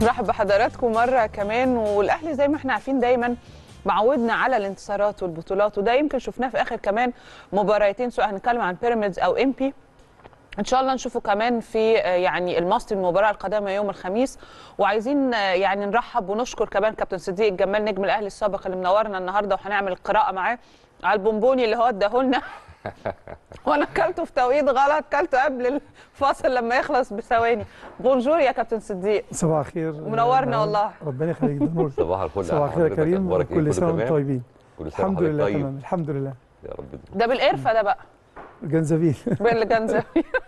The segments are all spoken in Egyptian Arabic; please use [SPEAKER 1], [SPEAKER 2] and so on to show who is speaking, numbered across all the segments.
[SPEAKER 1] نرحب بحضراتكم مره كمان والاهلي زي ما احنا عارفين دايما معودنا على الانتصارات والبطولات وده يمكن شفناه في اخر كمان مباراتين سواء هنتكلم عن بيراميدز او ام بي ان شاء الله نشوفه كمان في آه، يعني الماستر المباراه القادمه يوم الخميس وعايزين آه، يعني نرحب ونشكر كمان كابتن صديق الجمال نجم الاهلي السابق اللي منورنا النهارده وهنعمل قراءه معاه على البونبوني اللي هو اداهولنا وانا اكلته في توقيت غلط اكلته قبل الفاصل لما يخلص بثواني بونجور يا كابتن صديق
[SPEAKER 2] صباح الخير
[SPEAKER 1] منورنا
[SPEAKER 2] آه،
[SPEAKER 1] والله.
[SPEAKER 2] ربنا يخليك ده نور
[SPEAKER 3] صباح الفل
[SPEAKER 2] صباح الخير يا
[SPEAKER 3] حضرتك
[SPEAKER 2] كريم
[SPEAKER 3] اخبارك ايه
[SPEAKER 2] كل
[SPEAKER 3] كله
[SPEAKER 2] سنه وانتم
[SPEAKER 3] تمام
[SPEAKER 2] طيبين
[SPEAKER 3] كل سنه
[SPEAKER 2] الحمد
[SPEAKER 3] وحضرتك
[SPEAKER 2] لله
[SPEAKER 3] طيب
[SPEAKER 2] تمام الحمد لله
[SPEAKER 3] يا رب
[SPEAKER 1] ده بالقرفه ده بقى
[SPEAKER 2] جنزبيل
[SPEAKER 1] بالجنزبيل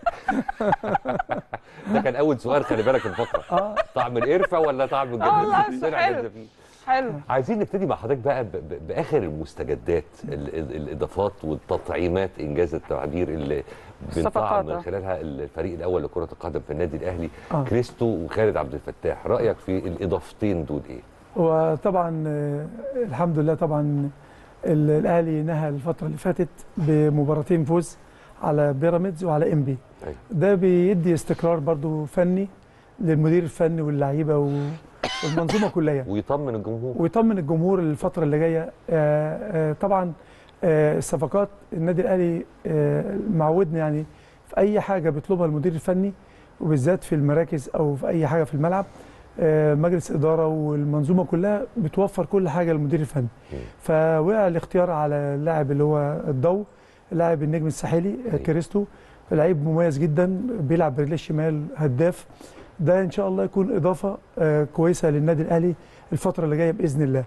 [SPEAKER 3] ده كان اول سؤال خلي بالك الفقره
[SPEAKER 2] اه
[SPEAKER 3] طعم القرفه ولا طعم
[SPEAKER 1] والله
[SPEAKER 3] الجنزبيل طلع
[SPEAKER 1] حلو.
[SPEAKER 3] جنزبيل
[SPEAKER 1] حلو
[SPEAKER 3] عايزين نبتدي مع حضرتك بقى ب- ب- باخر المستجدات ال- ال- الاضافات والتطعيمات انجاز التعبير اللي
[SPEAKER 1] الصفقات،
[SPEAKER 3] بنطعم
[SPEAKER 1] آه.
[SPEAKER 3] من خلالها الفريق الاول لكره القدم في النادي الاهلي
[SPEAKER 2] آه.
[SPEAKER 3] كريستو وخالد عبد الفتاح رايك في الاضافتين دول ايه
[SPEAKER 2] وطبعا آه، الحمد لله طبعا ال- الاهلي نهى الفتره اللي فاتت بمباراتين فوز على بيراميدز وعلى ام بي
[SPEAKER 3] أيوة.
[SPEAKER 2] ده بيدي استقرار برضو فني للمدير الفني واللعيبه و- والمنظومه كلها يعني.
[SPEAKER 3] ويطمن الجمهور
[SPEAKER 2] ويطمن الجمهور الفترة اللي جاية آه، آه، طبعا آه، الصفقات النادي الأهلي آه، معودنا يعني في أي حاجة بيطلبها المدير الفني وبالذات في المراكز أو في أي حاجة في الملعب آه، مجلس إدارة والمنظومة كلها بتوفر كل حاجة للمدير الفني
[SPEAKER 3] مم.
[SPEAKER 2] فوقع الاختيار على اللاعب اللي هو الضو لاعب النجم الساحلي آه،
[SPEAKER 3] أيوة.
[SPEAKER 2] كريستو لعيب مميز جدا بيلعب برجليه الشمال هداف ده ان شاء الله يكون اضافه آه، كويسه للنادي الاهلي الفتره اللي جايه باذن الله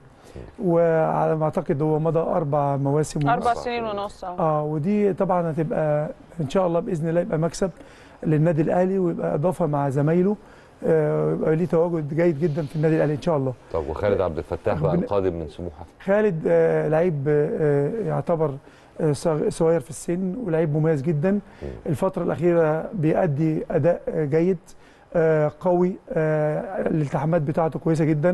[SPEAKER 2] وعلى ما اعتقد هو مضى اربع مواسم ونص.
[SPEAKER 1] اربع سنين ونص اه
[SPEAKER 2] اه ودي طبعا هتبقى ان شاء الله باذن الله يبقى مكسب للنادي الاهلي ويبقى اضافه مع زمايله آه، ويبقى ليه تواجد جيد جدا في النادي الاهلي ان شاء الله
[SPEAKER 3] طب وخالد عبد الفتاح بقى
[SPEAKER 2] ربنا-
[SPEAKER 3] القادم من سموحه
[SPEAKER 2] خالد آه، لعيب آه، يعتبر آه، صغ- صغير في السن ولعيب مميز جدا الفترة الأخيرة بيأدي أداء آه، جيد آه، قوي آه، الالتحامات بتاعته كويسة جدا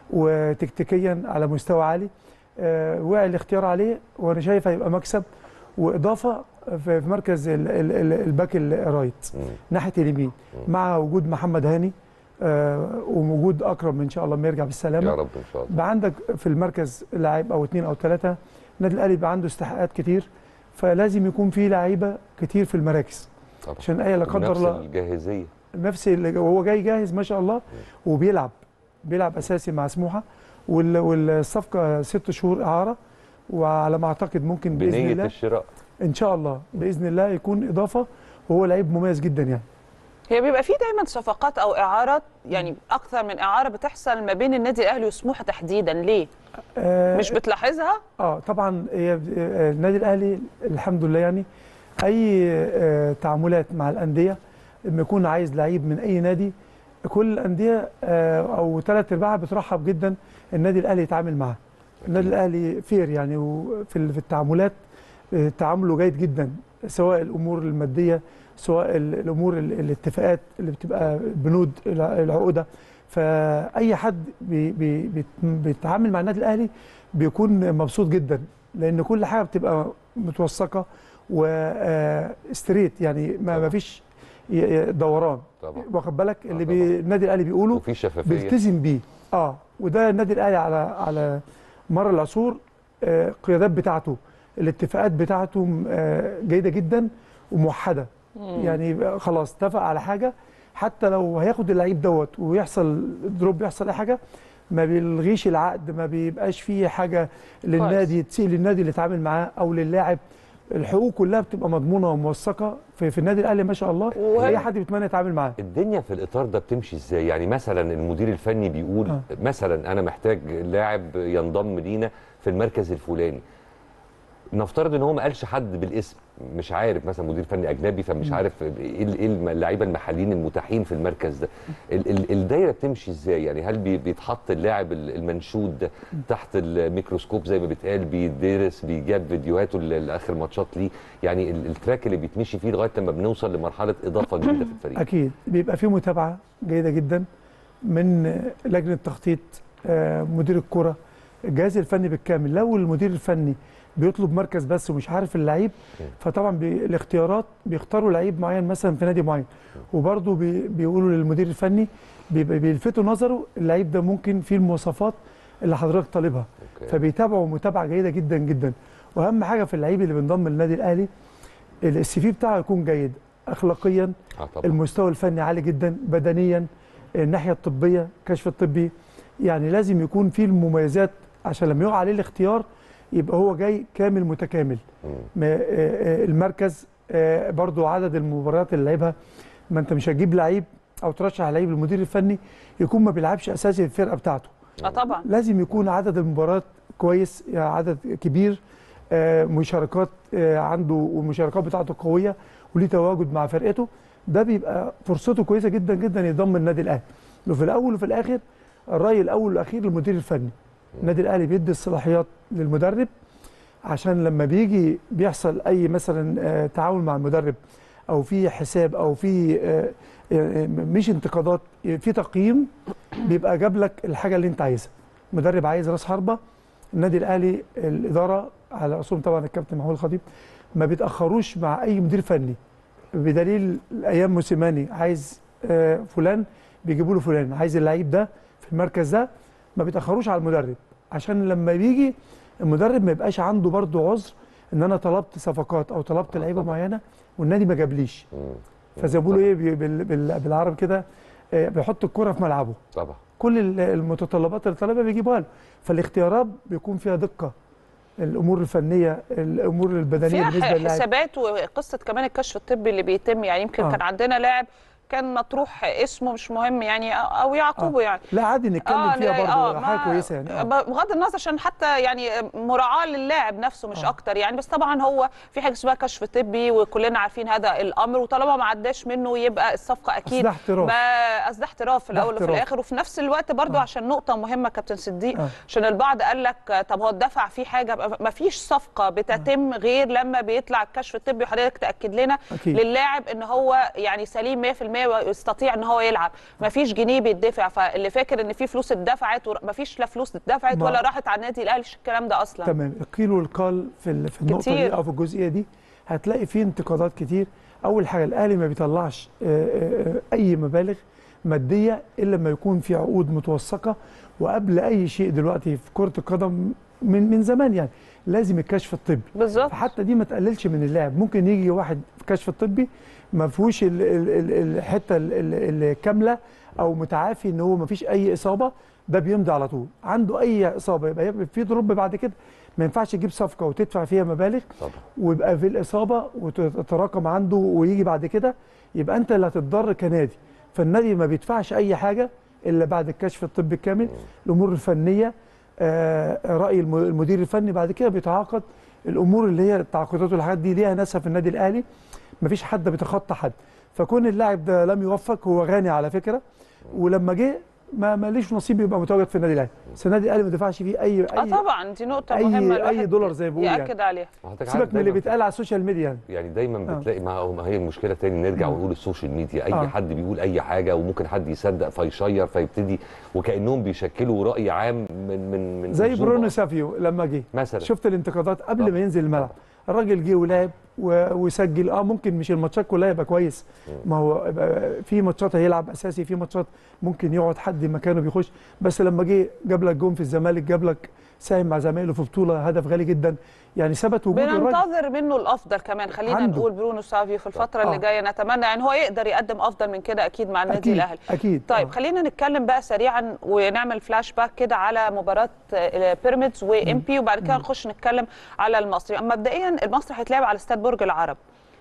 [SPEAKER 2] وتكتيكيا على مستوى عالي آه، وقع الاختيار عليه وأنا شايف هيبقى مكسب وإضافة في في مركز ال- ال- ال- الباك الرايت
[SPEAKER 3] مم.
[SPEAKER 2] ناحية اليمين مع وجود محمد هاني آه، ووجود أكرم إن شاء الله ما يرجع بالسلامة
[SPEAKER 3] يا رب ان شاء الله
[SPEAKER 2] بقى عندك في المركز لاعب او اثنين او ثلاثه النادي الاهلي بقى عنده استحقاقات كتير فلازم يكون في لعيبه كتير في المراكز
[SPEAKER 3] طبعا
[SPEAKER 2] عشان اي لا قدر
[SPEAKER 3] نفس
[SPEAKER 2] الله
[SPEAKER 3] الجاهزيه
[SPEAKER 2] نفس اللي وهو جاي جاهز ما شاء الله وبيلعب بيلعب اساسي مع سموحه وال- والصفقه ست شهور اعاره وعلى ما اعتقد ممكن باذن
[SPEAKER 3] بنيه
[SPEAKER 2] الله
[SPEAKER 3] الشراء
[SPEAKER 2] ان شاء الله باذن الله يكون اضافه وهو لعيب مميز جدا يعني
[SPEAKER 1] هي بيبقى في دايما صفقات او اعارات يعني اكثر من اعاره بتحصل ما بين النادي الاهلي وسموحه تحديدا ليه
[SPEAKER 2] آه
[SPEAKER 1] مش بتلاحظها
[SPEAKER 2] اه طبعا هي آه، النادي الاهلي الحمد لله يعني اي آه، تعاملات مع الانديه لما يكون عايز لعيب من اي نادي كل الانديه آه، او ثلاث ارباعها بترحب جدا النادي الاهلي يتعامل معاه النادي الاهلي فير يعني وفي ال- في التعاملات آه، تعامله جيد جدا سواء الامور الماديه سواء ال- الامور ال- الاتفاقات اللي بتبقى بنود الع- العقوده فاي حد بي بي بيت- بيتعامل مع النادي الاهلي بيكون مبسوط جدا لان كل حاجه بتبقى متوثقه وستريت يعني ما ما فيش ي- ي- دوران
[SPEAKER 3] طبعا
[SPEAKER 2] واخد بالك
[SPEAKER 3] آه
[SPEAKER 2] اللي
[SPEAKER 3] طبعاً.
[SPEAKER 2] بي النادي الاهلي بيقوله
[SPEAKER 3] وفي شفافيه
[SPEAKER 2] بيلتزم بيه اه وده النادي الاهلي على على مر العصور آه، القيادات بتاعته الاتفاقات بتاعته م- آه، جيده جدا وموحده يعني يبقى خلاص اتفق على حاجه حتى لو هياخد اللعيب دوت ويحصل دروب يحصل اي حاجه ما بيلغيش العقد ما بيبقاش فيه حاجه للنادي تسيء للنادي اللي اتعامل معاه او للاعب الحقوق كلها بتبقى مضمونه وموثقه في, في النادي الاهلي ما شاء الله
[SPEAKER 1] وهل-
[SPEAKER 2] اي حد بيتمنى يتعامل معاه
[SPEAKER 3] الدنيا في الاطار ده بتمشي ازاي يعني مثلا المدير الفني بيقول
[SPEAKER 2] آه.
[SPEAKER 3] مثلا انا محتاج لاعب ينضم لينا في المركز الفلاني نفترض ان هو ما قالش حد بالاسم مش عارف مثلا مدير فني اجنبي فمش عارف ايه ال- إيه الم- اللعيبه المحليين المتاحين في المركز ده ال- ال- الدايره بتمشي ازاي يعني هل بي- بيتحط اللاعب ال- المنشود ده تحت الميكروسكوب زي ما بيتقال بيدرس بيجاب فيديوهاته ل- لاخر ماتشات ليه يعني ال- التراك اللي بيتمشي فيه لغايه لما بنوصل لمرحله اضافه جديده في الفريق
[SPEAKER 2] اكيد بيبقى في متابعه جيده جدا من لجنه تخطيط آه، مدير الكره الجهاز الفني بالكامل لو المدير الفني بيطلب مركز بس ومش عارف اللعيب فطبعا بي الاختيارات بيختاروا لعيب معين مثلا في نادي معين وبرضه بي بيقولوا للمدير الفني بيبقى بيلفتوا نظره اللعيب ده ممكن فيه المواصفات اللي حضرتك طالبها
[SPEAKER 3] أوكي.
[SPEAKER 2] فبيتابعوا متابعه جيده جدا جدا واهم حاجه في اللعيب اللي بينضم للنادي الاهلي السي في بتاعه يكون جيد اخلاقيا
[SPEAKER 3] اه طبعا
[SPEAKER 2] المستوى الفني عالي جدا بدنيا الناحيه الطبيه الكشف الطبي يعني لازم يكون فيه المميزات عشان لما يقع عليه الاختيار يبقى هو جاي كامل متكامل
[SPEAKER 3] مم.
[SPEAKER 2] ما- آه، آه، المركز آه، برضو عدد المباريات اللي لعبها ما انت مش هتجيب لعيب او ترشح لعيب للمدير الفني يكون ما بيلعبش اساسي في الفرقه بتاعته
[SPEAKER 1] اه طبعا
[SPEAKER 2] لازم يكون عدد المباريات كويس يعني عدد كبير آه، مشاركات آه، عنده والمشاركات بتاعته قويه وليه تواجد مع فرقته ده بيبقى فرصته كويسه جدا جدا يضم النادي الاهلي وفي الاول وفي الاخر الراي الاول والاخير للمدير الفني النادي الاهلي بيدي الصلاحيات للمدرب عشان لما بيجي بيحصل اي مثلا آه، تعاون مع المدرب او في حساب او في آه، آه، مش انتقادات في تقييم بيبقى جاب لك الحاجه اللي انت عايزها مدرب عايز راس حربه النادي الاهلي الاداره على راسهم طبعا الكابتن محمود الخطيب ما بيتاخروش مع اي مدير فني بدليل ايام موسيماني عايز آه، فلان بيجيبوا له فلان عايز اللعيب ده في المركز ده ما بيتاخروش على المدرب عشان لما بيجي المدرب ما يبقاش عنده برضه عذر ان انا طلبت صفقات او طلبت
[SPEAKER 3] آه
[SPEAKER 2] لعيبه
[SPEAKER 3] طبعاً.
[SPEAKER 2] معينه والنادي ما جابليش
[SPEAKER 3] مم.
[SPEAKER 2] فزي ما بيقولوا ايه بي- بال- بال- بالعربي كده آه، بيحط الكره في ملعبه
[SPEAKER 3] طبعا
[SPEAKER 2] كل ال- المتطلبات اللي طالبها بيجيبها له فالاختيارات بيكون فيها دقه الامور الفنيه الامور البدنيه
[SPEAKER 1] فيها
[SPEAKER 2] بالنسبه
[SPEAKER 1] ح-
[SPEAKER 2] للاعب
[SPEAKER 1] حسابات وقصه كمان الكشف الطبي اللي بيتم يعني يمكن
[SPEAKER 2] آه.
[SPEAKER 1] كان عندنا لاعب كان مطروح اسمه مش مهم يعني او يعقوبه يعني
[SPEAKER 2] لا عادي نتكلم فيها
[SPEAKER 1] لا-
[SPEAKER 2] برضه
[SPEAKER 1] ما-
[SPEAKER 2] حاجه كويسه يعني آه.
[SPEAKER 1] بغض النظر عشان حتى يعني مراعاه للاعب نفسه مش
[SPEAKER 2] آه.
[SPEAKER 1] اكتر يعني بس طبعا هو في حاجه اسمها كشف طبي وكلنا عارفين هذا الامر وطالما ما عداش منه يبقى الصفقه
[SPEAKER 2] أصل
[SPEAKER 1] اكيد
[SPEAKER 2] ده احتراف
[SPEAKER 1] ما اصل ده احتراف في
[SPEAKER 2] ده
[SPEAKER 1] الاول وفي
[SPEAKER 2] احتراف.
[SPEAKER 1] الاخر وفي نفس الوقت برضو
[SPEAKER 2] آه.
[SPEAKER 1] عشان نقطه مهمه كابتن صديق
[SPEAKER 2] آه.
[SPEAKER 1] عشان البعض قال لك طب هو الدفع فيه حاجه ما فيش صفقه بتتم غير لما بيطلع الكشف الطبي وحضرتك تاكد لنا
[SPEAKER 2] أكيد.
[SPEAKER 1] للاعب ان هو يعني سليم 100% ويستطيع ان هو يلعب ما فيش جنيه بيدفع فاللي فاكر ان في فلوس اتدفعت ما فيش لا فلوس اتدفعت
[SPEAKER 2] ما-
[SPEAKER 1] ولا راحت على النادي الاهلي مش الكلام ده اصلا
[SPEAKER 2] تمام القيل والقال في ال- في النقطه
[SPEAKER 1] كتير.
[SPEAKER 2] دي او في الجزئيه دي هتلاقي فيه انتقادات كتير اول حاجه الاهلي ما بيطلعش آه، آه، آه، اي مبالغ ماديه الا لما يكون في عقود متوثقه وقبل اي شيء دلوقتي في كره القدم من من زمان يعني لازم الكشف الطبي
[SPEAKER 1] بالظبط
[SPEAKER 2] فحتى دي ما تقللش من اللاعب ممكن يجي واحد في كشف الطبي ما فيهوش ال- ال- ال- الحته ال- ال- الكامله او متعافي ان هو ما فيش اي اصابه ده بيمضي على طول عنده اي اصابه يبقى يبقى في ضرب بعد كده ما ينفعش تجيب صفقه وتدفع فيها مبالغ
[SPEAKER 3] طبعا
[SPEAKER 2] ويبقى في الاصابه وتتراكم عنده ويجي بعد كده يبقى انت اللي هتتضر كنادي فالنادي ما بيدفعش اي حاجه الا بعد الكشف الطبي الكامل الامور الفنيه آه، راي الم- المدير الفني بعد كده بيتعاقد الامور اللي هي التعاقدات والحاجات دي ليها ناسها في النادي الاهلي مفيش حد بيتخطى حد فكون اللاعب ده لم يوفق هو غني على فكره ولما جه ما ماليش نصيب يبقى متواجد في النادي الاهلي بس النادي الاهلي ما دفعش فيه اي
[SPEAKER 1] اه
[SPEAKER 2] اي
[SPEAKER 1] طبعا دي نقطه
[SPEAKER 2] اي
[SPEAKER 1] مهمه
[SPEAKER 2] اي
[SPEAKER 1] الواحد
[SPEAKER 2] دولار زي ما بيقول يعني
[SPEAKER 1] ياكد عليها
[SPEAKER 3] حضرتك عارف
[SPEAKER 2] سيبك من اللي
[SPEAKER 3] دايماً
[SPEAKER 2] بيتقال على السوشيال ميديا يعني
[SPEAKER 3] يعني دايما
[SPEAKER 2] آه.
[SPEAKER 3] بتلاقي ما ما هي المشكله تاني نرجع
[SPEAKER 2] مم.
[SPEAKER 3] ونقول السوشيال ميديا اي
[SPEAKER 2] آه.
[SPEAKER 3] حد بيقول اي حاجه وممكن حد يصدق فيشير فيبتدي وكانهم بيشكلوا راي عام من من من
[SPEAKER 2] زي
[SPEAKER 3] منظومة.
[SPEAKER 2] برونو سافيو لما جه
[SPEAKER 3] مثلا
[SPEAKER 2] شفت الانتقادات قبل
[SPEAKER 3] طبعا.
[SPEAKER 2] ما ينزل الملعب الراجل جه ولعب و- وسجل اه ممكن مش الماتشات كلها يبقى كويس ما هو يبقى في ماتشات هيلعب اساسي في ماتشات ممكن يقعد حد مكانه بيخش بس لما جه جاب لك جون في الزمالك جاب لك ساهم مع زمايله في بطوله هدف غالي جدا يعني ثبت وجود الراجل
[SPEAKER 1] بننتظر منه الافضل كمان خلينا
[SPEAKER 2] عنده.
[SPEAKER 1] نقول برونو سافيو في الفتره اللي
[SPEAKER 2] آه.
[SPEAKER 1] جايه نتمنى يعني هو يقدر يقدم افضل من كده اكيد مع النادي
[SPEAKER 2] اكيد
[SPEAKER 1] الاهلي
[SPEAKER 2] اكيد
[SPEAKER 1] طيب
[SPEAKER 2] آه.
[SPEAKER 1] خلينا نتكلم بقى سريعا ونعمل فلاش باك كده على مباراه آه، بيراميدز وام بي وبعد كده نخش نتكلم على المصري أما مبدئيا المصري هيتلعب على استاد برج العرب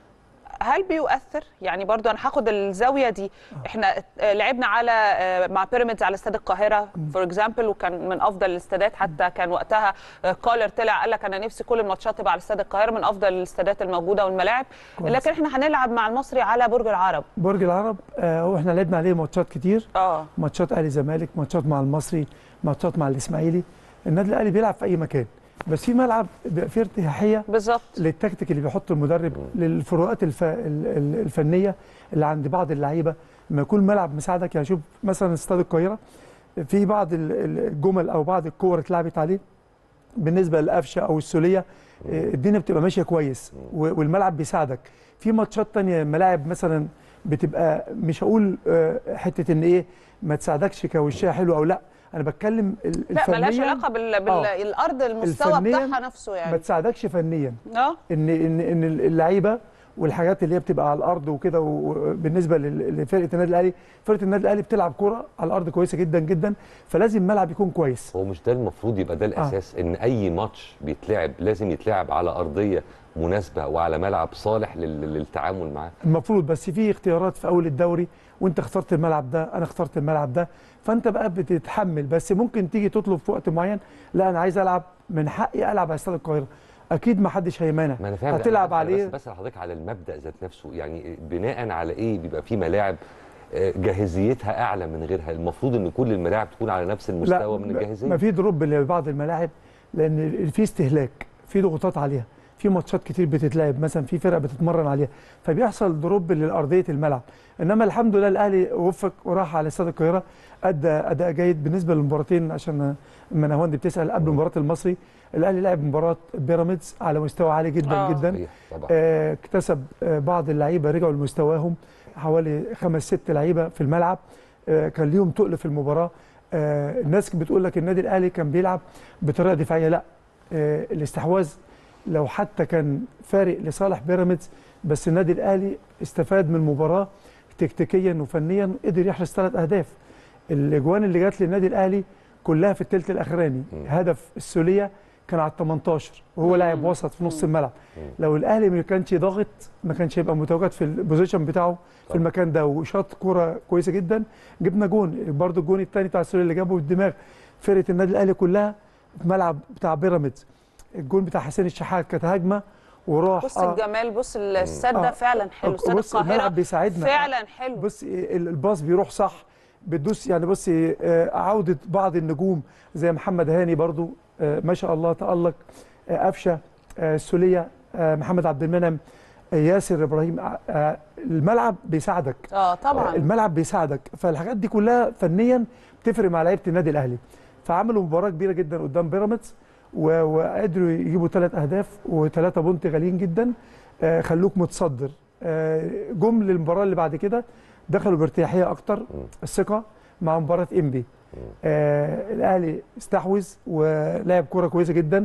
[SPEAKER 1] هل بيؤثر يعني برضو انا هاخد الزاويه دي احنا آه، لعبنا على آه، مع بيراميدز على استاد القاهره فور اكزامبل وكان من افضل الاستادات حتى كان وقتها آه، كولر طلع قال لك انا نفسي كل الماتشات تبقى على استاد القاهره من افضل الاستادات الموجوده والملاعب
[SPEAKER 2] كويس.
[SPEAKER 1] لكن احنا هنلعب مع المصري على برج العرب
[SPEAKER 2] برج العرب آه هو احنا لعبنا عليه ماتشات كتير
[SPEAKER 1] اه
[SPEAKER 2] ماتشات اهلي زمالك ماتشات مع المصري ماتشات مع الاسماعيلي النادي الاهلي بيلعب في اي مكان بس في ملعب بيبقى فيه ارتياحيه
[SPEAKER 1] بالظبط
[SPEAKER 2] للتكتيك اللي بيحطه المدرب للفروقات الف... ال- ال- الفنيه اللي عند بعض اللعيبه لما يكون ملعب مساعدك يعني شوف مثلا استاد القاهره في بعض ال- ال- الجمل او بعض الكور اتلعبت عليه بالنسبه للقفشه او السوليه آه، الدنيا بتبقى ماشيه كويس و- والملعب بيساعدك في ماتشات تانية ملاعب مثلا بتبقى مش هقول آه، حته ان ايه ما تساعدكش كوشها حلو او لا انا بتكلم ال-
[SPEAKER 1] لا ملهاش
[SPEAKER 2] الفنياً
[SPEAKER 1] علاقه بال...
[SPEAKER 2] آه.
[SPEAKER 1] بالارض المستوى
[SPEAKER 2] الفنياً
[SPEAKER 1] بتاعها نفسه
[SPEAKER 2] ما
[SPEAKER 1] يعني
[SPEAKER 2] تساعدكش فنيا
[SPEAKER 1] اه
[SPEAKER 2] ان ان ان اللعيبه والحاجات اللي هي بتبقى على الارض وكده وبالنسبه لل- لفرقه النادي الاهلي فرقه النادي الاهلي بتلعب كره على الارض كويسه جدا جدا فلازم الملعب يكون كويس
[SPEAKER 3] هو مش ده المفروض يبقى ده الاساس ان اي ماتش بيتلعب لازم يتلعب على ارضيه مناسبه وعلى ملعب صالح لل- للتعامل معاه
[SPEAKER 2] المفروض بس في اختيارات في اول الدوري وانت اخترت الملعب ده انا اخترت الملعب ده فانت بقى بتتحمل بس ممكن تيجي تطلب في وقت معين لا انا عايز العب من حقي العب على استاد القاهره اكيد ما حدش هيمانع
[SPEAKER 3] ما انا فاهم
[SPEAKER 2] هتلعب
[SPEAKER 3] أنا
[SPEAKER 2] عليه
[SPEAKER 3] بس بس حضرتك على المبدا ذات نفسه يعني بناء على ايه بيبقى في ملاعب آه، جاهزيتها اعلى من غيرها المفروض ان كل الملاعب تكون على نفس المستوى من
[SPEAKER 2] ما
[SPEAKER 3] الجاهزيه
[SPEAKER 2] في دروب لبعض الملاعب لان في استهلاك في ضغوطات عليها في ماتشات كتير بتتلعب مثلا في فرق بتتمرن عليها فبيحصل دروب لارضيه الملعب انما الحمد لله الاهلي وفق وراح على استاد القاهره ادى اداء جيد بالنسبه للمباراتين عشان ما نهاوند بتسال قبل مباراه المصري الاهلي لعب مباراه بيراميدز على مستوى عالي جدا
[SPEAKER 1] آه.
[SPEAKER 2] جدا
[SPEAKER 3] صحيح طبعا
[SPEAKER 2] آه، اكتسب آه، بعض اللعيبه رجعوا لمستواهم حوالي خمس ست لعيبه في الملعب آه، كان ليهم تقل في المباراه آه، الناس بتقول لك النادي الاهلي كان بيلعب بطريقه دفاعيه لا آه، الاستحواذ لو حتى كان فارق لصالح بيراميدز بس النادي الاهلي استفاد من المباراه تكتيكيا وفنيا قدر يحرز ثلاث اهداف الاجوان اللي جات للنادي الاهلي كلها في الثلث الاخراني
[SPEAKER 3] مم.
[SPEAKER 2] هدف السوليه كان على ال 18 وهو لاعب وسط في نص الملعب
[SPEAKER 3] مم.
[SPEAKER 2] لو الاهلي ما كانش ضاغط ما كانش هيبقى متواجد في البوزيشن بتاعه في
[SPEAKER 3] طبعا.
[SPEAKER 2] المكان ده وشاط كوره كويسه جدا جبنا جون برضو الجون الثاني بتاع السوري اللي جابه بالدماغ فرقه النادي الاهلي كلها في ملعب بتاع بيراميدز الجون بتاع حسين الشحات كانت هجمه وراح
[SPEAKER 1] بص الجمال بص السد
[SPEAKER 2] آه.
[SPEAKER 1] فعلا حلو استاد
[SPEAKER 2] بص الملعب
[SPEAKER 1] القاهره
[SPEAKER 2] بيساعدنا
[SPEAKER 1] فعلا حلو
[SPEAKER 2] بص ال- الباص بيروح صح بتدوس يعني بص آه، عوده بعض النجوم زي محمد هاني برضو آه، ما شاء الله تالق آه، قفشه آه، السوليه آه، محمد عبد المنعم آه، ياسر ابراهيم آه، آه، الملعب بيساعدك
[SPEAKER 1] اه طبعا
[SPEAKER 2] الملعب بيساعدك فالحاجات دي كلها فنيا بتفرق مع لعيبه النادي الاهلي فعملوا مباراه كبيره جدا قدام بيراميدز و- وقدروا يجيبوا ثلاث اهداف وثلاثه بونت غاليين جدا آه، خلوك متصدر آه، جم للمباراه اللي بعد كده دخلوا بارتياحيه اكتر الثقه مع مباراه انبي آه الاهلي استحوذ ولعب كره كويسه جدا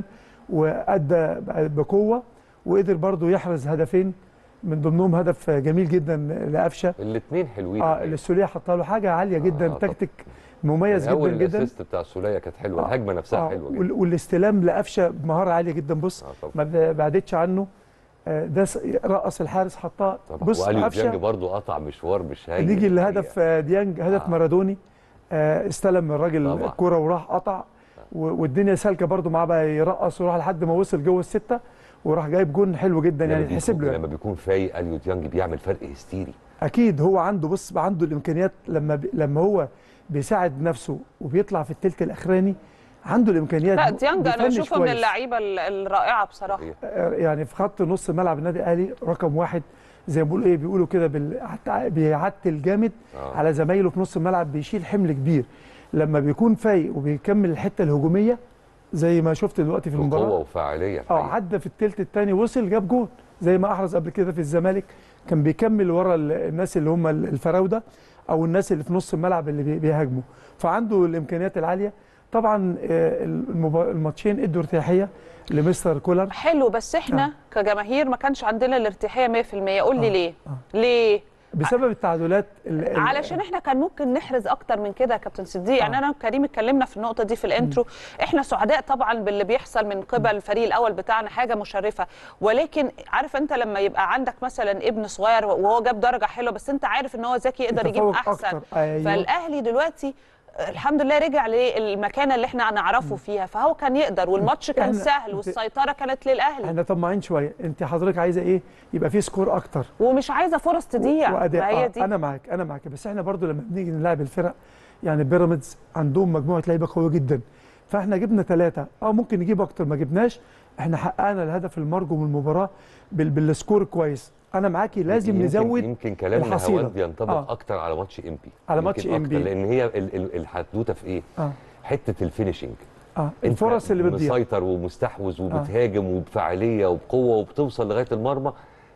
[SPEAKER 2] وادى بقوه وقدر برضو يحرز هدفين من ضمنهم هدف جميل جدا لقفشه
[SPEAKER 3] الاثنين حلوين
[SPEAKER 2] اه
[SPEAKER 3] الحقيقة.
[SPEAKER 2] السوليه حطها له حاجه عاليه جدا
[SPEAKER 3] آه،
[SPEAKER 2] آه
[SPEAKER 3] طبعا.
[SPEAKER 2] تكتيك مميز
[SPEAKER 3] من اول
[SPEAKER 2] جدا جدا
[SPEAKER 3] الاسيست بتاع السوليه كانت حلوه
[SPEAKER 2] آه،
[SPEAKER 3] الهجمه نفسها
[SPEAKER 2] آه،
[SPEAKER 3] حلوه
[SPEAKER 2] وال-
[SPEAKER 3] جدا
[SPEAKER 2] والاستلام لقفشه بمهاره عاليه جدا بص
[SPEAKER 3] آه، طبعا
[SPEAKER 2] ما ب- بعدتش عنه آه، ده س- رقص الحارس حطها
[SPEAKER 3] طبعا
[SPEAKER 2] بص
[SPEAKER 3] واليو ديانج
[SPEAKER 2] قفشه
[SPEAKER 3] برضه قطع مشوار مش هاين
[SPEAKER 2] نيجي
[SPEAKER 3] الحقيقة.
[SPEAKER 2] لهدف آه، ديانج هدف
[SPEAKER 3] آه.
[SPEAKER 2] مارادوني آه، استلم من الراجل
[SPEAKER 3] طبعا.
[SPEAKER 2] الكرة وراح قطع و- والدنيا سالكه برضو معاه بقى يرقص وراح لحد ما وصل جوه السته وراح جايب جون حلو جدا
[SPEAKER 3] لما
[SPEAKER 2] يعني
[SPEAKER 3] بيكون-
[SPEAKER 2] يتحسب له يعني.
[SPEAKER 3] لما بيكون فايق اليو ديانج بيعمل فرق هستيري
[SPEAKER 2] اكيد هو عنده بص بقى عنده الامكانيات لما بي لما هو بيساعد نفسه وبيطلع في الثلث الاخراني عنده الامكانيات
[SPEAKER 1] لا ديانج انا
[SPEAKER 2] بيفنش
[SPEAKER 1] بشوفه من
[SPEAKER 2] كويس.
[SPEAKER 1] اللعيبه ال- الرائعه بصراحه
[SPEAKER 3] صحيح.
[SPEAKER 2] آه، يعني في خط نص ملعب النادي الاهلي رقم واحد زي ما بيقولوا ايه بيقولوا كده بال- عت- بيعتل جامد
[SPEAKER 3] آه.
[SPEAKER 2] على زمايله في نص الملعب بيشيل حمل كبير لما بيكون فايق وبيكمل الحته الهجوميه زي ما شفت دلوقتي في
[SPEAKER 3] بقوه
[SPEAKER 2] المباراه
[SPEAKER 3] وفاعليه
[SPEAKER 2] اه
[SPEAKER 3] الحقيقة.
[SPEAKER 2] عدى في الثلث الثاني وصل جاب جول زي ما احرز قبل كده في الزمالك كان بيكمل ورا ال- الناس اللي هم ال- الفراوده او الناس اللي في نص الملعب اللي بي- بيهاجموا فعنده الامكانيات العاليه طبعا آه، المبا- الماتشين ادوا ارتياحيه لمستر كولر
[SPEAKER 1] حلو بس احنا
[SPEAKER 2] آه.
[SPEAKER 1] كجماهير ما كانش عندنا الارتياحيه 100% قول لي
[SPEAKER 2] آه.
[SPEAKER 1] ليه
[SPEAKER 2] آه.
[SPEAKER 1] ليه
[SPEAKER 2] بسبب التعادلات ال- ال-
[SPEAKER 1] علشان احنا كان ممكن نحرز اكتر من كده يا كابتن صديق يعني
[SPEAKER 2] آه.
[SPEAKER 1] انا وكريم اتكلمنا في النقطه دي في الانترو احنا سعداء طبعا باللي بيحصل من قبل الفريق الاول بتاعنا حاجه مشرفه ولكن عارف انت لما يبقى عندك مثلا ابن صغير وهو جاب درجه حلوه بس انت عارف ان هو ذكي يقدر يجيب
[SPEAKER 2] يتفوق
[SPEAKER 1] احسن
[SPEAKER 2] أكتر. أيوة.
[SPEAKER 1] فالاهلي دلوقتي الحمد لله رجع للمكانه اللي احنا نعرفه فيها فهو كان يقدر والماتش كان
[SPEAKER 2] إحنا-
[SPEAKER 1] سهل والسيطره كانت للاهلي
[SPEAKER 2] احنا طماعين شويه انت حضرتك عايزه ايه يبقى في سكور اكتر
[SPEAKER 1] ومش عايزه فرص تضيع
[SPEAKER 2] واداء
[SPEAKER 1] ما هي
[SPEAKER 2] آه،
[SPEAKER 1] دي
[SPEAKER 2] انا معاك انا معاك بس احنا برضو لما بنيجي نلعب الفرق يعني بيراميدز عندهم مجموعه لعيبه قويه جدا فاحنا جبنا ثلاثه اه ممكن نجيب اكتر ما جبناش احنا حققنا الهدف المرجو من المباراه بال بالسكور كويس انا معاكي لازم
[SPEAKER 3] يمكن
[SPEAKER 2] نزود
[SPEAKER 3] يمكن كلامنا
[SPEAKER 2] الحصيلة.
[SPEAKER 3] هود ينطبق
[SPEAKER 2] آه.
[SPEAKER 3] اكتر على ماتش امبي
[SPEAKER 2] على
[SPEAKER 3] يمكن
[SPEAKER 2] ماتش
[SPEAKER 3] أكتر،
[SPEAKER 2] إنبي.
[SPEAKER 3] لان هي ال- ال- الحدوته في ايه؟
[SPEAKER 2] اه
[SPEAKER 3] حته الفينشنج
[SPEAKER 2] اه
[SPEAKER 3] أنت
[SPEAKER 2] الفرص اللي بتضيع
[SPEAKER 3] مسيطر ومستحوذ وبتهاجم وبفاعليه وبقوه وبتوصل لغايه المرمى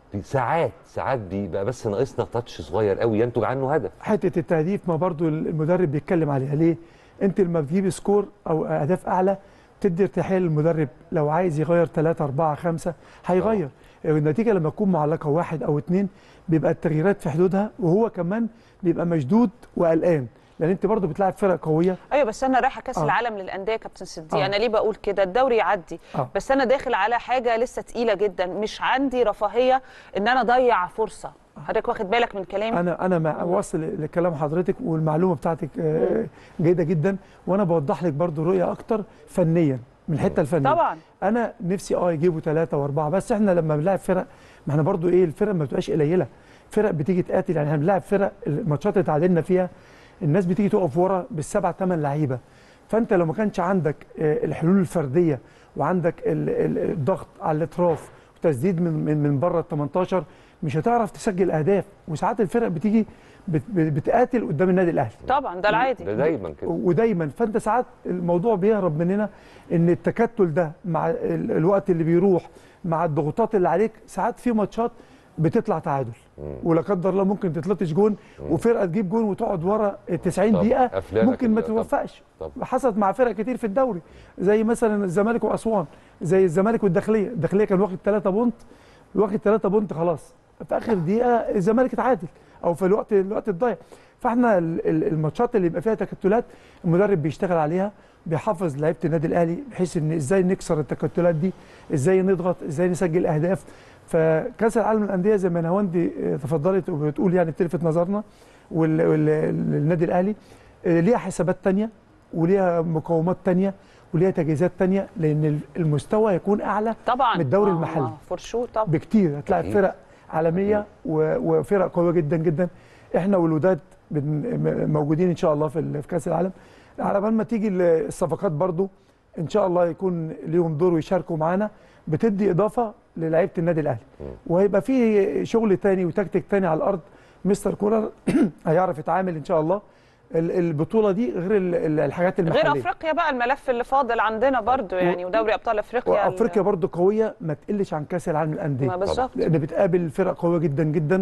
[SPEAKER 3] ساعات ساعات بيبقى بس ناقصنا تاتش صغير قوي ينتج عنه هدف
[SPEAKER 2] حته التهديف ما برضو المدرب بيتكلم عليها ليه انت لما بتجيب سكور او اهداف اعلى تدي ارتياحيه للمدرب لو عايز يغير 3 4 5 هيغير النتيجه لما تكون معلقه واحد او اتنين بيبقى التغييرات في حدودها وهو كمان بيبقى مشدود وقلقان لان انت برضو بتلاعب فرق قويه
[SPEAKER 1] ايوه بس انا رايحه كاس
[SPEAKER 2] آه.
[SPEAKER 1] العالم للانديه يا كابتن صديق
[SPEAKER 2] آه.
[SPEAKER 1] انا ليه بقول كده الدوري يعدي
[SPEAKER 2] آه.
[SPEAKER 1] بس انا داخل على حاجه لسه تقيله جدا مش عندي رفاهيه ان انا اضيع فرصه حضرتك واخد بالك من كلامي
[SPEAKER 2] انا انا مع واصل لكلام حضرتك والمعلومه بتاعتك آه، جيده جدا وانا بوضح لك برضو رؤيه اكتر فنيا من الحته الفنيه
[SPEAKER 1] طبعا
[SPEAKER 2] انا نفسي اه يجيبوا ثلاثه واربعه بس احنا لما بنلعب فرق ما احنا برضو ايه الفرق ما بتبقاش قليله فرق بتيجي تقاتل يعني احنا بنلعب فرق الماتشات اللي اتعادلنا فيها الناس بتيجي تقف ورا بالسبع ثمان لعيبه فانت لو ما كانش عندك آه، الحلول الفرديه وعندك ال- ال- الضغط على الاطراف وتسديد من من من بره ال 18 مش هتعرف تسجل اهداف وساعات الفرق بتيجي بت- بت- بتقاتل قدام النادي الاهلي
[SPEAKER 1] طبعا ده العادي
[SPEAKER 3] ده دايما كده
[SPEAKER 2] ودايما فانت ساعات الموضوع بيهرب مننا ان التكتل ده مع ال- الوقت اللي بيروح مع الضغوطات اللي عليك ساعات في ماتشات بتطلع تعادل ولا قدر الله ممكن تتلطش جون وفرقه تجيب جون وتقعد ورا ال 90
[SPEAKER 3] طبعا.
[SPEAKER 2] دقيقه
[SPEAKER 3] أفلامك
[SPEAKER 2] ممكن ما
[SPEAKER 3] ال- طبعا.
[SPEAKER 2] توفقش
[SPEAKER 3] طبعا.
[SPEAKER 2] حصلت مع فرق كتير في الدوري زي مثلا الزمالك واسوان زي الزمالك والداخليه الداخليه كان واخد 3 بونت واخد 3 بونت خلاص في اخر دقيقه الزمالك اتعادل او في الوقت الوقت الضايع فاحنا ال- ال- الماتشات اللي يبقى فيها تكتلات المدرب بيشتغل عليها بيحفظ لعيبه النادي الاهلي بحيث ان ازاي نكسر التكتلات دي ازاي نضغط ازاي نسجل اهداف فكاس العالم للانديه زي ما نهاوندي آه، تفضلت وبتقول يعني بتلفت نظرنا وال- وال- والنادي الاهلي آه، ليها حسابات تانية وليها مقومات تانية وليها تجهيزات تانية لان المستوى هيكون اعلى
[SPEAKER 1] طبعا
[SPEAKER 2] من الدوري
[SPEAKER 1] آه،
[SPEAKER 2] المحلي.
[SPEAKER 1] آه، فور شور طبعا
[SPEAKER 2] بكتير هتلاعب
[SPEAKER 3] أكيد.
[SPEAKER 2] فرق عالميه و- وفرق قويه جدا جدا احنا والوداد بن- م- موجودين ان شاء الله في ال- في كاس العالم على بال ما تيجي ال- الصفقات برضو ان شاء الله يكون ليهم دور ويشاركوا معانا بتدي اضافه للعيبه النادي الاهلي وهيبقى في شغل تاني وتكتيك تاني على الارض مستر كولر هيعرف يتعامل ان شاء الله ال- البطوله دي غير ال- ال- الحاجات المحليه
[SPEAKER 1] غير افريقيا بقى الملف اللي فاضل عندنا برضو يعني ودوري ابطال افريقيا
[SPEAKER 2] وافريقيا برضو قويه ما تقلش عن كاس العالم للانديه
[SPEAKER 1] ما بالظبط
[SPEAKER 2] لان بتقابل فرق قويه جدا جدا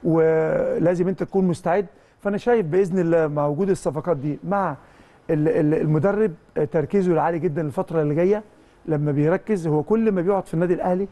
[SPEAKER 2] ولازم انت تكون مستعد فانا شايف باذن الله مع وجود الصفقات دي مع ال- ال- المدرب تركيزه العالي جدا الفتره اللي جايه لما بيركز هو كل ما بيقعد في النادي الاهلي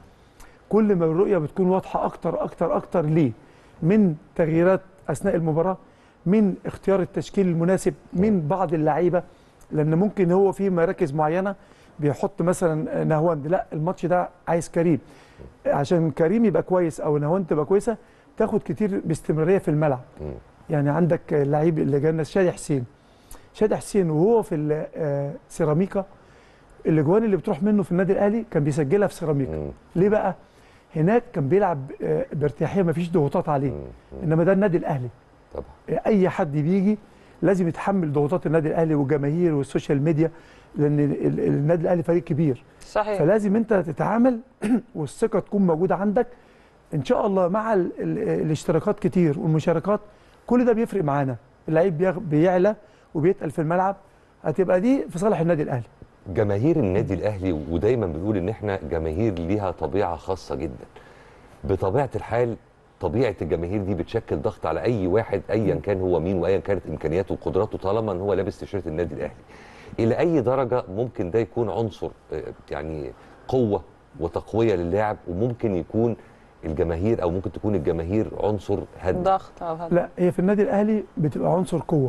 [SPEAKER 2] كل ما الرؤيه بتكون واضحه اكتر اكتر اكتر ليه من تغييرات اثناء المباراه من اختيار التشكيل المناسب من بعض اللعيبه لان ممكن هو في مراكز معينه بيحط مثلا نهواند لا الماتش ده عايز كريم عشان كريم يبقى كويس او نهواند تبقى كويسه تاخد كتير باستمراريه في الملعب
[SPEAKER 3] مم.
[SPEAKER 2] يعني عندك اللعيب اللي جانا شادي حسين شادي حسين وهو في ال- آه، سيراميكا الاجوان اللي بتروح منه في النادي الاهلي كان بيسجلها في سيراميكا
[SPEAKER 3] مم.
[SPEAKER 2] ليه بقى هناك كان بيلعب آه، بارتياحيه مفيش ضغوطات عليه
[SPEAKER 3] مم.
[SPEAKER 2] انما ده النادي الاهلي
[SPEAKER 3] طبعا
[SPEAKER 2] اي حد بيجي لازم يتحمل ضغوطات النادي الاهلي والجماهير والسوشيال ميديا لان ال- ال- النادي الاهلي فريق كبير
[SPEAKER 1] صحيح
[SPEAKER 2] فلازم انت تتعامل والثقه تكون موجوده عندك ان شاء الله مع ال ال الاشتراكات كتير والمشاركات كل ده بيفرق معانا اللعيب بيغ- بيعلى وبيتقل في الملعب هتبقى دي في صالح النادي الاهلي
[SPEAKER 3] جماهير النادي الاهلي ودايما بنقول ان احنا جماهير ليها طبيعه خاصه جدا بطبيعه الحال طبيعه الجماهير دي بتشكل ضغط على اي واحد ايا كان هو مين وايا كانت امكانياته وقدراته طالما ان هو لابس تيشيرت النادي الاهلي الى اي درجه ممكن ده يكون عنصر آه، يعني قوه وتقويه للاعب وممكن يكون الجماهير او ممكن تكون الجماهير عنصر هدم
[SPEAKER 1] ضغط او هذا
[SPEAKER 2] لا هي في النادي الاهلي بتبقى عنصر قوه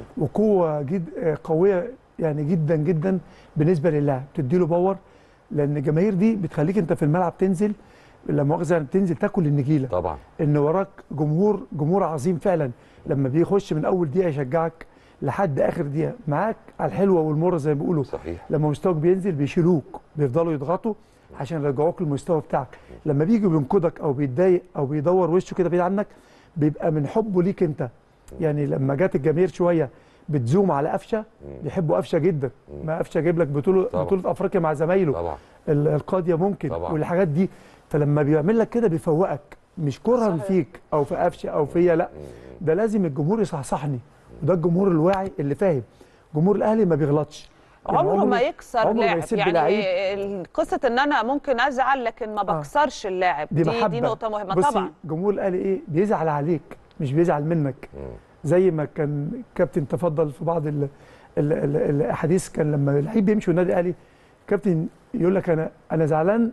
[SPEAKER 2] وقوه جد آه، قويه يعني جدا جدا بالنسبه للاعب تديله باور لان الجماهير دي بتخليك انت في الملعب تنزل لا مؤاخذه يعني تنزل تاكل النجيله
[SPEAKER 3] طبعا
[SPEAKER 2] ان وراك جمهور جمهور عظيم فعلا لما بيخش من اول دقيقه يشجعك لحد اخر دقيقه معاك على الحلوه والمره زي ما بيقولوا
[SPEAKER 3] صحيح
[SPEAKER 2] لما مستواك بينزل بيشيلوك بيفضلوا يضغطوا عشان يرجعوك للمستوى بتاعك لما بيجي بينقدك او بيتضايق او بيدور وشه كده بعيد عنك بيبقى من حبه ليك انت يعني لما جت الجماهير شويه بتزوم على قفشه بيحبوا قفشه جدا ما قفشه جايب لك بطوله
[SPEAKER 3] طبعا.
[SPEAKER 2] بطوله افريقيا مع زمايله
[SPEAKER 3] طبعا
[SPEAKER 2] ال- القاضيه ممكن
[SPEAKER 3] طبعا.
[SPEAKER 2] والحاجات دي فلما بيعمل لك كده بيفوقك مش كرها
[SPEAKER 1] صحيح.
[SPEAKER 2] فيك او في قفشه او فيا لا ده لازم الجمهور يصحصحني وده الجمهور الواعي اللي فاهم جمهور الاهلي ما بيغلطش يعني
[SPEAKER 1] عمره ما يكسر
[SPEAKER 2] عمره ما
[SPEAKER 1] لاعب
[SPEAKER 2] يسيب
[SPEAKER 1] يعني
[SPEAKER 2] لعيب.
[SPEAKER 1] ال- قصه ان انا ممكن ازعل لكن ما بكسرش اللاعب
[SPEAKER 2] دي
[SPEAKER 1] دي,
[SPEAKER 2] محبه
[SPEAKER 1] دي نقطه مهمه
[SPEAKER 2] بصي
[SPEAKER 1] طبعا
[SPEAKER 2] جمهور الاهلي ايه بيزعل عليك مش بيزعل منك
[SPEAKER 3] مم.
[SPEAKER 2] زي ما كان كابتن تفضل في بعض ال ال ال الاحاديث كان لما اللعيب بيمشي من النادي الاهلي كابتن يقول لك انا انا زعلان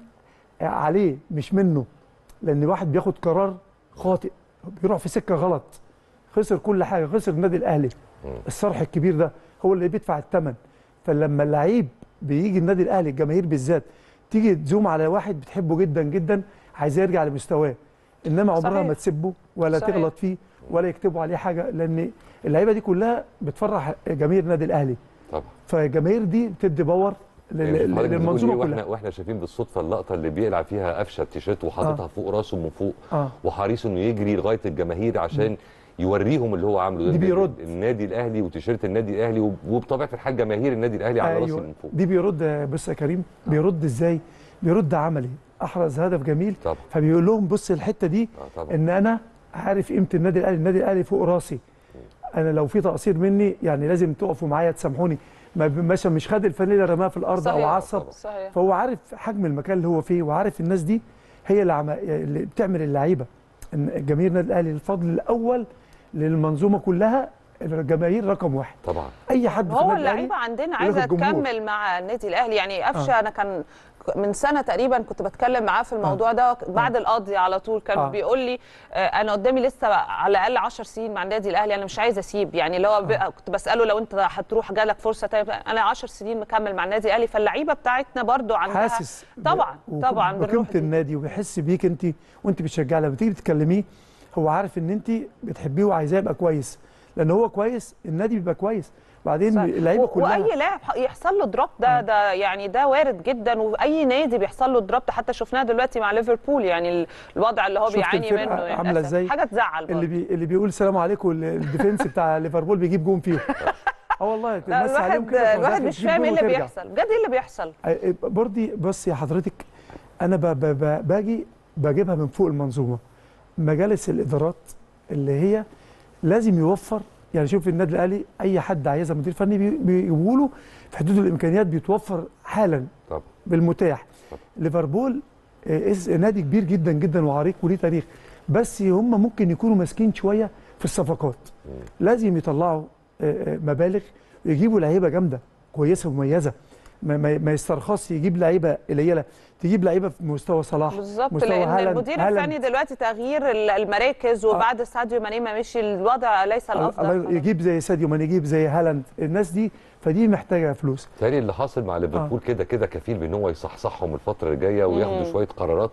[SPEAKER 2] عليه مش منه لان واحد بياخد قرار خاطئ بيروح في سكه غلط خسر كل حاجه خسر النادي الاهلي الصرح الكبير ده هو اللي بيدفع الثمن فلما اللعيب بيجي النادي الاهلي الجماهير بالذات تيجي تزوم على واحد بتحبه جدا جدا عايز يرجع لمستواه انما عمرها
[SPEAKER 1] صحيح.
[SPEAKER 2] ما تسبه ولا
[SPEAKER 1] صحيح.
[SPEAKER 2] تغلط فيه ولا يكتبوا عليه حاجه لان اللعيبه دي كلها بتفرح جماهير النادي الاهلي
[SPEAKER 3] طبعا
[SPEAKER 2] فالجماهير دي بتدي باور لل-
[SPEAKER 3] يعني حضرتك بتقول
[SPEAKER 2] للمنظومه
[SPEAKER 3] إيه واحنا
[SPEAKER 2] كلها
[SPEAKER 3] واحنا شايفين بالصدفه اللقطه اللي بيقلع فيها قفشه التيشيرت وحاططها
[SPEAKER 2] آه.
[SPEAKER 3] فوق راسه من فوق
[SPEAKER 2] اه
[SPEAKER 3] وحريص انه يجري لغايه الجماهير عشان يوريهم اللي هو عامله ده
[SPEAKER 2] دي
[SPEAKER 3] النادي-
[SPEAKER 2] بيرد.
[SPEAKER 3] النادي الاهلي وتيشيرت النادي الاهلي وب- وبطبيعه الحال جماهير النادي الاهلي على راسي من فوق
[SPEAKER 2] دي بيرد بص يا كريم بيرد ازاي بيرد عملي احرز هدف جميل
[SPEAKER 3] طبعا
[SPEAKER 2] فبيقول لهم بص الحته دي
[SPEAKER 3] اه طبعا
[SPEAKER 2] ان انا عارف قيمه النادي الاهلي النادي الاهلي فوق راسي انا لو في تقصير مني يعني لازم تقفوا معايا تسامحوني ما مثلا مش خد الفانيله رماها في الارض او
[SPEAKER 1] صحيح.
[SPEAKER 2] عصب
[SPEAKER 1] صحيح
[SPEAKER 2] فهو عارف حجم المكان اللي هو فيه وعارف الناس دي هي اللي, عم... اللي بتعمل اللعيبه إن جماهير النادي الاهلي الفضل الاول للمنظومه كلها الجماهير رقم واحد
[SPEAKER 3] طبعا
[SPEAKER 2] اي حد في
[SPEAKER 1] هو
[SPEAKER 2] النادي الاهلي
[SPEAKER 1] اللعيبه عندنا
[SPEAKER 2] ياخد
[SPEAKER 1] عايزه
[SPEAKER 2] جمهور.
[SPEAKER 1] تكمل مع النادي الاهلي يعني قفشه انا كان من سنه تقريبا كنت بتكلم معاه في الموضوع ده بعد القضي على طول كان
[SPEAKER 2] آه.
[SPEAKER 1] بيقول لي آه، انا قدامي لسه على الاقل 10 سنين مع النادي الاهلي انا مش عايز اسيب يعني اللي هو ب- كنت بساله لو انت هتروح جالك فرصه تانية انا 10 سنين مكمل مع النادي الاهلي فاللعيبه بتاعتنا برضو عندها
[SPEAKER 2] حاسس ب-
[SPEAKER 1] طبعا
[SPEAKER 2] وك-
[SPEAKER 1] طبعا
[SPEAKER 2] بقيمه
[SPEAKER 1] بالروح دي.
[SPEAKER 2] النادي وبيحس بيك انت وانت بتشجعي لما تيجي تكلميه هو عارف ان انت بتحبيه وعايزاه يبقى كويس لان هو كويس النادي بيبقى كويس بعدين
[SPEAKER 1] صح.
[SPEAKER 2] اللعيبه
[SPEAKER 1] و-
[SPEAKER 2] كلها
[SPEAKER 1] واي لاعب ح- يحصل له دروب ده ده يعني ده وارد جدا واي نادي بيحصل له دروب ده حتى شفناه دلوقتي مع ليفربول يعني ال- الوضع اللي هو
[SPEAKER 2] شفت
[SPEAKER 1] بيعاني
[SPEAKER 2] الفرقة
[SPEAKER 1] منه يعني
[SPEAKER 2] عاملة
[SPEAKER 1] للأسف.
[SPEAKER 2] إزاي؟
[SPEAKER 1] حاجه تزعل
[SPEAKER 2] اللي
[SPEAKER 1] برضه.
[SPEAKER 2] بي اللي بيقول سلام عليكم ال- الديفنس بتاع ليفربول بيجيب جون فيهم اه والله
[SPEAKER 1] لا
[SPEAKER 2] تمسي عليهم
[SPEAKER 1] الواحد
[SPEAKER 2] كده تروح
[SPEAKER 1] الواحد
[SPEAKER 2] داخل
[SPEAKER 1] مش
[SPEAKER 2] تجيب
[SPEAKER 1] فاهم ايه
[SPEAKER 2] جون
[SPEAKER 1] اللي
[SPEAKER 2] وترجع.
[SPEAKER 1] بيحصل بجد ايه اللي بيحصل
[SPEAKER 2] أي- برضي بص يا حضرتك انا ب- ب- ب- باجي بجيبها من فوق المنظومه مجالس الادارات اللي هي لازم يوفر يعني شوف النادي الاهلي اي حد عايزها مدير فني بي- بيجيبوا له في حدود الامكانيات بيتوفر حالا
[SPEAKER 3] طبعا
[SPEAKER 2] بالمتاح ليفربول آه، اس- نادي كبير جدا جدا وعريق وليه تاريخ بس هم ممكن يكونوا ماسكين شويه في الصفقات لازم يطلعوا آه، آه، مبالغ ويجيبوا لعيبه جامده كويسه ومميزه ما, ما, ما يسترخصش يجيب لعيبه قليله تجيب لعيبه في مستوى صلاح
[SPEAKER 1] بالظبط
[SPEAKER 2] مستوى
[SPEAKER 1] لان
[SPEAKER 2] هالاند-
[SPEAKER 1] المدير
[SPEAKER 2] هالاند.
[SPEAKER 1] الفني دلوقتي تغيير ال- المراكز وبعد ساديو ماني ما مشي الوضع ليس الافضل
[SPEAKER 2] الله يجيب زي ساديو ماني يجيب زي هالاند الناس دي فدي محتاجه فلوس
[SPEAKER 3] تاني اللي حاصل مع ليفربول كده كده كفيل بان هو يصحصحهم الفتره اللي جايه وياخدوا شويه قرارات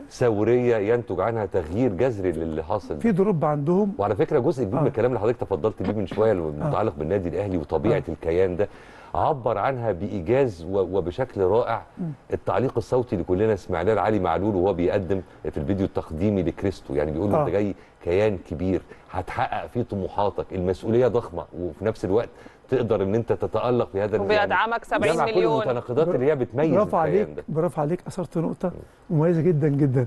[SPEAKER 3] ثوريه ينتج عنها تغيير جذري للي حاصل ده.
[SPEAKER 2] في دروب عندهم
[SPEAKER 3] وعلى فكره جزء كبير
[SPEAKER 2] آه.
[SPEAKER 3] من الكلام اللي حضرتك تفضلت بيه من شويه المتعلق بالنادي الاهلي وطبيعه الكيان ده عبر عنها بايجاز و- وبشكل رائع التعليق الصوتي اللي كلنا سمعناه لعلي معلول وهو بيقدم في الفيديو التقديمي لكريستو يعني بيقول له
[SPEAKER 2] آه.
[SPEAKER 3] انت جاي كيان كبير هتحقق فيه طموحاتك المسؤوليه ضخمه وفي نفس الوقت تقدر ان انت تتالق في هذا
[SPEAKER 1] وبيدعمك 70
[SPEAKER 3] جمع كل
[SPEAKER 1] مليون.
[SPEAKER 3] المتناقضات اللي هي بتميز
[SPEAKER 2] برافو عليك
[SPEAKER 3] الكيان ده
[SPEAKER 2] برافو عليك اثرت نقطه مميزه جدا جدا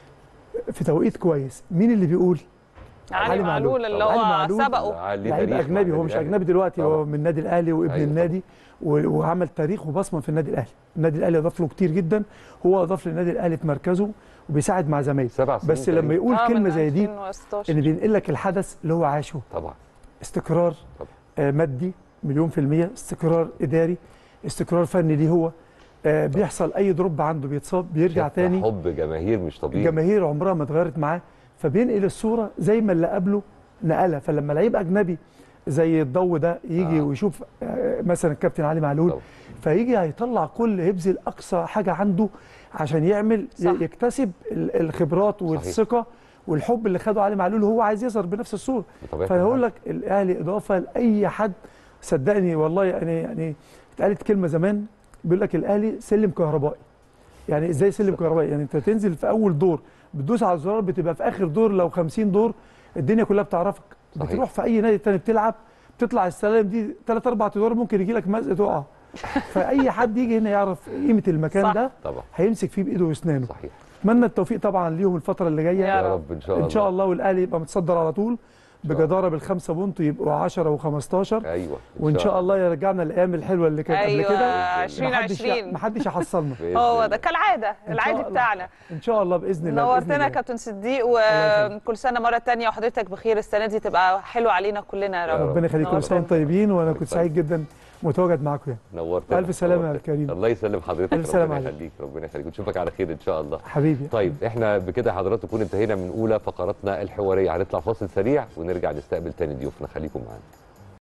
[SPEAKER 2] في توقيت كويس مين اللي بيقول
[SPEAKER 1] علي
[SPEAKER 2] علي
[SPEAKER 1] معلول
[SPEAKER 2] معلول.
[SPEAKER 1] اللي
[SPEAKER 2] علي
[SPEAKER 1] هو
[SPEAKER 2] معلول.
[SPEAKER 1] سبقه
[SPEAKER 3] علي
[SPEAKER 2] لعيب
[SPEAKER 3] تاريخ مع
[SPEAKER 2] اجنبي هو
[SPEAKER 3] النادي
[SPEAKER 2] مش
[SPEAKER 3] الأهلي.
[SPEAKER 2] اجنبي دلوقتي هو
[SPEAKER 3] طبعاً.
[SPEAKER 2] من النادي الاهلي وابن
[SPEAKER 3] أيوة
[SPEAKER 2] النادي و- وعمل تاريخ وبصمه في النادي الاهلي النادي الاهلي اضاف له كتير جدا هو اضاف للنادي الاهلي في مركزه وبيساعد مع زمايله
[SPEAKER 3] سبع سنين
[SPEAKER 2] بس لما
[SPEAKER 3] تقريباً.
[SPEAKER 2] يقول
[SPEAKER 1] آه،
[SPEAKER 2] كلمه
[SPEAKER 1] من
[SPEAKER 2] زي دي
[SPEAKER 1] 2016.
[SPEAKER 2] ان بينقل لك الحدث اللي هو عاشه
[SPEAKER 3] طبعا
[SPEAKER 2] استقرار
[SPEAKER 3] طبعا.
[SPEAKER 2] آه، مادي مليون في المية استقرار إداري استقرار فني ليه هو آه، بيحصل أي دروب عنده بيتصاب بيرجع تاني
[SPEAKER 3] حب جماهير مش طبيعي
[SPEAKER 2] الجماهير عمرها ما اتغيرت معاه فبينقل الصورة زي ما اللي قبله نقلها فلما لعيب أجنبي زي الضو ده يجي
[SPEAKER 3] آه.
[SPEAKER 2] آه. ويشوف آه، مثلا الكابتن علي معلول
[SPEAKER 3] طبعا.
[SPEAKER 2] فيجي هيطلع كل يبذل أقصى حاجة عنده عشان يعمل
[SPEAKER 1] صح.
[SPEAKER 2] يكتسب ال- الخبرات والثقة والحب اللي خده علي معلول هو عايز يظهر بنفس الصورة
[SPEAKER 3] بطبيعة
[SPEAKER 2] فانا هقول
[SPEAKER 3] الحال.
[SPEAKER 2] لك الاهلي اضافه لاي حد صدقني والله يعني يعني اتقالت كلمه زمان بيقول لك الاهلي سلم كهربائي يعني ازاي سلم كهربائي يعني انت تنزل في اول دور بتدوس على الزرار بتبقى في اخر دور لو 50 دور الدنيا كلها بتعرفك
[SPEAKER 3] صحيح.
[SPEAKER 2] بتروح في اي نادي تاني بتلعب بتطلع السلالم دي ثلاث اربع ادوار ممكن يجي لك مزق تقع فاي حد يجي هنا يعرف قيمه المكان
[SPEAKER 1] صح.
[SPEAKER 2] ده
[SPEAKER 3] طبعا
[SPEAKER 2] هيمسك فيه بايده واسنانه
[SPEAKER 3] صحيح
[SPEAKER 2] اتمنى التوفيق طبعا ليهم الفتره اللي جايه
[SPEAKER 1] يا
[SPEAKER 3] يا رب ان شاء الله
[SPEAKER 2] ان شاء الله والاهلي يبقى متصدر على طول بجداره بالخمسه بونت يبقوا 10 و15
[SPEAKER 3] ايوه
[SPEAKER 2] وان شاء الله يرجعنا الايام الحلوه اللي كانت
[SPEAKER 1] ايوه
[SPEAKER 2] قبل كده
[SPEAKER 1] 2020
[SPEAKER 2] محدش يحصلنا
[SPEAKER 3] بإذن
[SPEAKER 1] هو
[SPEAKER 3] الله.
[SPEAKER 1] ده كالعاده
[SPEAKER 2] شاء
[SPEAKER 1] العادي
[SPEAKER 2] الله.
[SPEAKER 1] بتاعنا
[SPEAKER 2] ان شاء الله باذن الله بإذن
[SPEAKER 1] نورتنا
[SPEAKER 2] الله.
[SPEAKER 1] يا كابتن صديق
[SPEAKER 2] يخليك.
[SPEAKER 1] وكل سنه مره تانية وحضرتك بخير السنه دي تبقى حلوه علينا كلنا يا
[SPEAKER 3] يا
[SPEAKER 1] رب
[SPEAKER 3] رب.
[SPEAKER 2] ربنا يخليكم كل سنه وانتم طيبين وانا كنت سعيد جدا متواجد معاكم يعني
[SPEAKER 3] نورتنا
[SPEAKER 2] ألف سلامة يا
[SPEAKER 3] نورتنا.
[SPEAKER 2] كريم.
[SPEAKER 3] الله يسلم حضرتك
[SPEAKER 2] ألف سلامة
[SPEAKER 3] ربنا
[SPEAKER 2] عليك.
[SPEAKER 3] يخليك ربنا يخليك ونشوفك على خير ان شاء الله
[SPEAKER 2] حبيبي
[SPEAKER 3] طيب احنا بكده حضراتكم نكون انتهينا من اولى فقراتنا الحواريه هنطلع فاصل سريع ونرجع نستقبل تاني ضيوفنا خليكم معانا